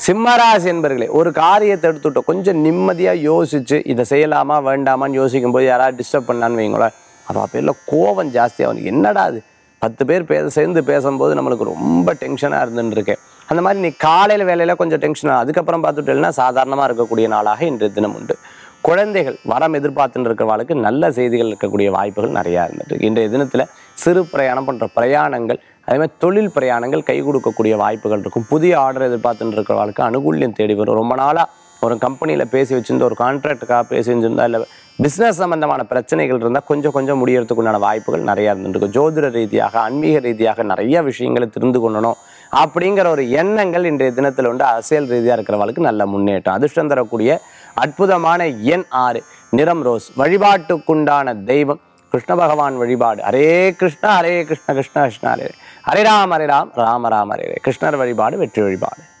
சிம்மராசி என்பர்களே ஒரு காரியத்தை எடுத்துட்டோம் கொஞ்சம் நிம்மதியாக யோசிச்சு இதை செய்யலாமா வேண்டாமான்னு யோசிக்கும் போது யாராவது டிஸ்டர்ப் பண்ணான்னு வைங்களேன் அவள் பேரில் கோவம் ஜாஸ்தியாகும் என்னடா அது பத்து பேர் பேச சேர்ந்து பேசும்போது நம்மளுக்கு ரொம்ப டென்ஷனாக இருந்துன்னு இருக்கேன் அந்த மாதிரி நீ காலையில் வேலையில் கொஞ்சம் டென்ஷன் அதுக்கப்புறம் பார்த்துட்டேன்னா சாதாரணமாக இருக்கக்கூடிய நாளாக இன்றைய தினம் உண்டு குழந்தைகள் வரம் எதிர்பார்த்துட்டு இருக்கிறவங்களுக்கு நல்ல செய்திகள் இருக்கக்கூடிய வாய்ப்புகள் நிறையா இருந்துட்டு இன்றைய தினத்தில் சிறு பிரயாணம் போன்ற பிரயாணங்கள் அதே மாதிரி தொழில் பிரயாணங்கள் கை கொடுக்கக்கூடிய வாய்ப்புகள் இருக்கும் புதிய ஆர்டர் எதிர்பார்த்துட்டு இருக்கிறவங்களுக்கு அனுகூல்யம் தேடி வரும் ரொம்ப நாளாக ஒரு கம்பெனியில் பேசி வச்சிருந்த ஒரு கான்ட்ராக்டுக்காக பேசி வச்சிருந்தா இல்லை பிஸ்னஸ் சம்பந்தமான பிரச்சனைகள் இருந்தால் கொஞ்சம் கொஞ்சம் முடியறதுக்குண்டான வாய்ப்புகள் நிறையா இருந்துருக்கு ஜோதிட ரீதியாக ஆன்மீக ரீதியாக நிறைய விஷயங்களை தெரிந்து கொள்ளணும் அப்படிங்கிற ஒரு எண்ணங்கள் இன்றைய தினத்தில் உண்டு அரசியல் ரீதியாக இருக்கிறவங்களுக்கு நல்ல முன்னேற்றம் அதிர்ஷ்டம் தரக்கூடிய அற்புதமான எண் ஆறு நிறம் ரோஸ் வழிபாட்டுக்குண்டான தெய்வம் கிருஷ்ண பகவான் வழிபாடு ஹரே கிருஷ்ணா ஹரே கிருஷ்ண கிருஷ்ண கிருஷ்ண ஹரே ஹரே ராம் ஹரே ராம் ராம ராம ஹரே ஹரே. கிருஷ்ணர் வழிபாடு வெற்றி வழிபாடு